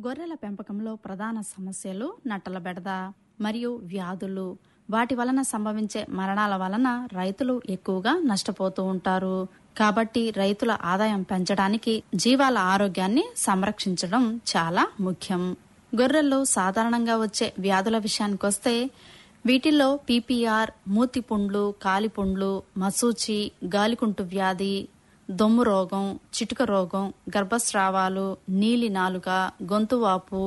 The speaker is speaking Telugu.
గొర్రెల పెంపకంలో ప్రధాన సమస్యలు నట్టల బెడద మరియు వ్యాధులు వాటి వలన సంభవించే మరణాల వలన రైతులు ఎక్కువగా నష్టపోతూ ఉంటారు కాబట్టి రైతుల ఆదాయం పెంచడానికి జీవాల ఆరోగ్యాన్ని సంరక్షించడం చాలా ముఖ్యం గొర్రెల్లో సాధారణంగా వచ్చే వ్యాధుల విషయానికొస్తే వీటిల్లో పీపీఆర్ మూతిపుండ్లు కాలిపుండ్లు మసూచి గాలికుంటు వ్యాధి దొమ్ము రోగం చిటుక రోగం గర్భస్రావాలు నీలి నాలుక గొంతువాపు